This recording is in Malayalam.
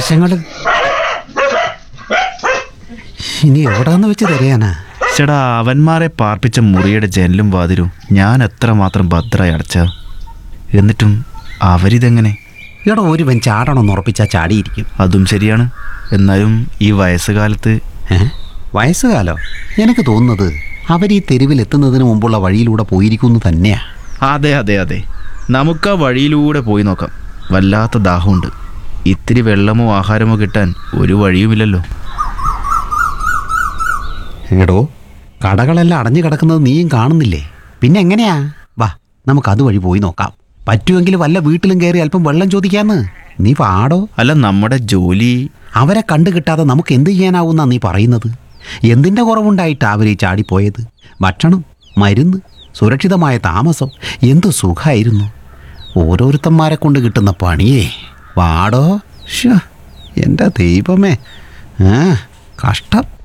നാശങ്ങൾ ഇനി എവിടാന്ന് വെച്ച് തരയാനാ ചേടാ അവന്മാരെ പാർപ്പിച്ച മുറിയുടെ ജനലും വാതിലും ഞാൻ എത്രമാത്രം ഭദ്രമായി അടച്ച എന്നിട്ടും അവരിതെങ്ങനെ എടാ ഒരുവൻ ചാടണമെന്ന് ഉറപ്പിച്ചാൽ ചാടിയിരിക്കും അതും ശരിയാണ് എന്നാലും ഈ വയസ്സുകാലത്ത് ഏ? വയസ്സുകാലോ എനിക്ക് തോന്നുന്നത് അവർ ഈ തെരുവിൽ എത്തുന്നതിന് മുമ്പുള്ള വഴിയിലൂടെ പോയിരിക്കുന്നു തന്നെയാ അതെ അതെ അതെ നമുക്ക് ആ വഴിയിലൂടെ പോയി നോക്കാം വല്ലാത്ത ദാഹമുണ്ട് ഇത്തിരി വെള്ളമോ ആഹാരമോ കിട്ടാൻ ഒരു വഴിയുമില്ലല്ലോ എടോ കടകളെല്ലാം അടഞ്ഞു കിടക്കുന്നത് നീയും കാണുന്നില്ലേ പിന്നെ എങ്ങനെയാ വാ നമുക്ക് അതുവഴി പോയി നോക്കാം പറ്റുമെങ്കിൽ വല്ല വീട്ടിലും കയറി അല്പം വെള്ളം ചോദിക്കാന്ന് നീ പാടോ അല്ല നമ്മുടെ ജോലി അവരെ കണ്ടു കിട്ടാതെ നമുക്ക് എന്ത് ചെയ്യാനാവുന്നാ നീ പറയുന്നത് എന്തിൻ്റെ കുറവുണ്ടായിട്ടാ അവർ ഈ ചാടിപ്പോയത് ഭക്ഷണം മരുന്ന് സുരക്ഷിതമായ താമസം എന്ത് സുഖമായിരുന്നു ഓരോരുത്തന്മാരെ കൊണ്ട് കിട്ടുന്ന പണിയേ വാടോ ഷ എൻ്റെ ദൈവമേ ആ കഷ്ടം